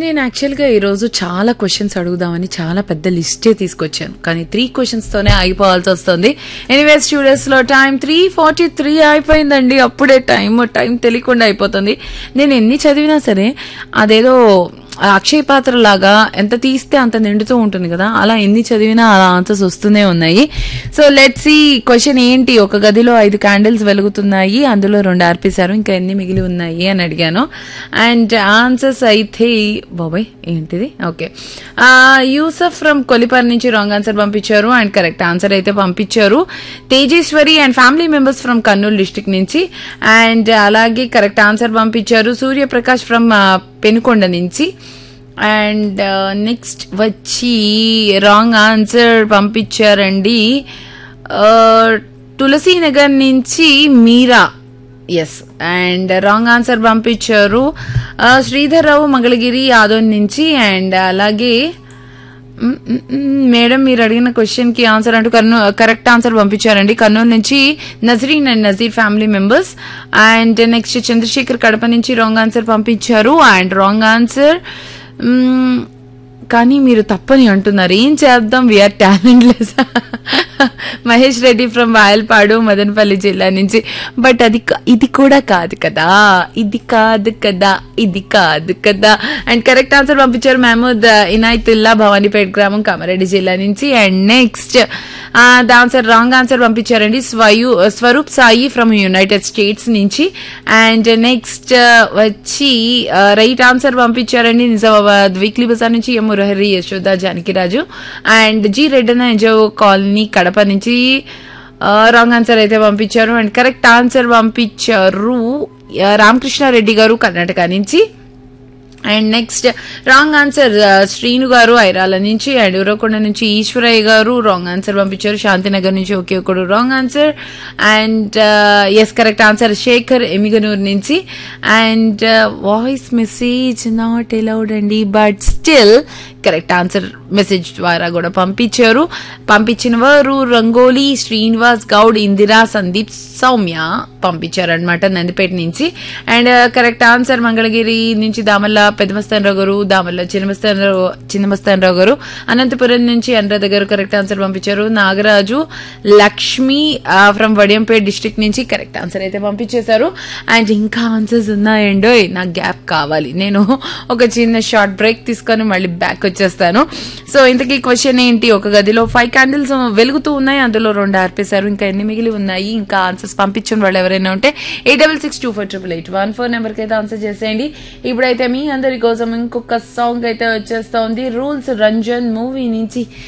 నేను యాక్చువల్గా ఈరోజు చాలా క్వశ్చన్స్ అడుగుదామని చాలా పెద్ద లిస్టే తీసుకొచ్చాను కానీ త్రీ క్వశ్చన్స్తోనే అయిపోవాల్సి వస్తుంది ఎనీవే స్టూడియోస్లో టైం త్రీ ఫార్టీ త్రీ అయిపోయిందండి అప్పుడే టైం టైం తెలియకుండా అయిపోతుంది నేను ఎన్ని చదివినా సరే అదేదో అక్షయ పాత్ర లాగా ఎంత తీస్తే అంత నిండుతూ ఉంటుంది కదా అలా ఎన్ని చదివినా అలా ఆన్సర్స్ వస్తూనే ఉన్నాయి సో లెట్ సి క్వశ్చన్ ఏంటి ఒక గదిలో ఐదు క్యాండిల్స్ వెలుగుతున్నాయి అందులో రెండు ఆర్పేశారు ఇంకా ఎన్ని మిగిలి ఉన్నాయి అని అడిగాను అండ్ ఆన్సర్స్ అయితే బాబాయ్ ఏంటిది ఓకే యూసఫ్ ఫ్రమ్ కొలిపర్ నుంచి రాంగ్ ఆన్సర్ పంపించారు అండ్ కరెక్ట్ ఆన్సర్ అయితే పంపించారు Tejeswari and family members from Kurnool district నుంచి అండ్ అలాగే కరెక్ట్ ఆన్సర్ పంపించారు సూర్యప్రకాష్ ఫ్రమ్ పెనుకొండ నుంచి అండ్ నెక్స్ట్ వచ్చి రాంగ్ ఆన్సర్ పంపించారండి తులసి నగర్ నుంచి Meera S and wrong answer పంపించారు శ్రీధర్ రావు మంగళగిరి యాదవ్ నుంచి అండ్ అలాగే మ్, మ్, మ్, మేడం మీరు అడిగిన క్వశ్చన్ కి ఆన్సర్ అంటూ కర్నూ కరెక్ట్ ఆన్సర్ పంపించారండి కర్నూలు నుంచి Nazreen and Nazeer family members and next Chandrasekhar Kadapa నుంచి రాంగ్ ఆన్సర్ పంపించారు అండ్ రాంగ్ ఆన్సర్ కానీ మీరు తప్పని అంటున్నారు ఏం చేద్దాం we are talentless Mahesh Reddy from Vayalpadu Madanapalle జిల్లా నుంచి బట్ అది కా- ఇది కూడా కాదు కదా ఇది కాదు కదా ఇది కాదు కదా అండ్ కరెక్ట్ ఆన్సర్ పంపించారు మహమూద్ ఇనాయతుల్లా భవానీపేట్ గ్రామం కామారెడ్డి జిల్లా నుంచి and next the answer wrong answer పంపించారండి స్వయు Swaroop Sai from United States నుంచి అండ్ నెక్స్ట్ వచ్చి రైట్ ఆన్సర్ పంపించారండి నిజామాబాద్ వీక్లీ బజార్ నుంచి M Murahari Yashoda Janakiraju and G Reddana ఎంజో కాలనీ కడప నుంచి రాంగ్ ఆన్సర్ అయితే పంపించారు అండ్ కరెక్ట్ ఆన్సర్ పంపించారు ఆ, రామకృష్ణారెడ్డి గారు కర్ణాటక నుంచి and next wrong answer Srinu గారు ఐరాల నుంచి అండ్ ఉరవకొండ నుంచి ఈశ్వరయ్య గారు రాంగ్ ఆన్సర్ పంపించారు శాంతినగర్ నుంచి ఒకే ఒకడు wrong answer and yes correct answer Shekhar Emmiganur నుంచి and voice message not allowed అండి but still correct answer message ద్వారా కూడా పంపించారు పంపించిన వారు రంగోలీ శ్రీనివాస్ గౌడ్ ఇందిరా సందీప్ సౌమ్య పంపించారనమాట నందిపేట నుంచి అండ్ కరెక్ట్ ఆన్సర్ మంగళగిరి నుంచి దామల్ల పెద్దమస్తానరావు గారు దామల్ల చిన్నమస్తానరావు చిన్నమస్తానరావు గారు అనంతపురం నుంచి అనురాధ గారు కరెక్ట్ ఆన్సర్ పంపించారు నాగరాజు లక్ష్మి ఫ్రమ్ వడియంపేట డిస్ట్రిక్ట్ నుంచి కరెక్ట్ ఆన్సర్ అయితే పంపించేశారు అండ్ ఇంకా ఆన్సర్స్ ఉన్నాయండో నాకు గ్యాప్ కావాలి నేను ఒక చిన్న షార్ట్ బ్రేక్ తీసుకొని మళ్ళీ బ్యాక్ వచ్చేస్తాను సో ఇంతకీ క్వశ్చన్ ఏంటి ఒక గదిలో ఫైవ్ క్యాండిల్స్ వెలుగుతూ ఉన్నాయి అందులో రెండు ఆర్పేశారు ఇంకా ఎన్ని మిగిలి ఉన్నాయి ఇంకా ఆన్సర్స్ పంపించిన వాళ్ళు ఎవరైనా ఉంటే eight double six two four triple eight one four నెంబర్కి అయితే ఆన్సర్ చేసేయండి ఇప్పుడైతే మీ అందరి కోసం ఇంకొక సాంగ్ అయితే వచ్చేస్తోంది రూల్స్ రంజన్ మూవీ నుంచి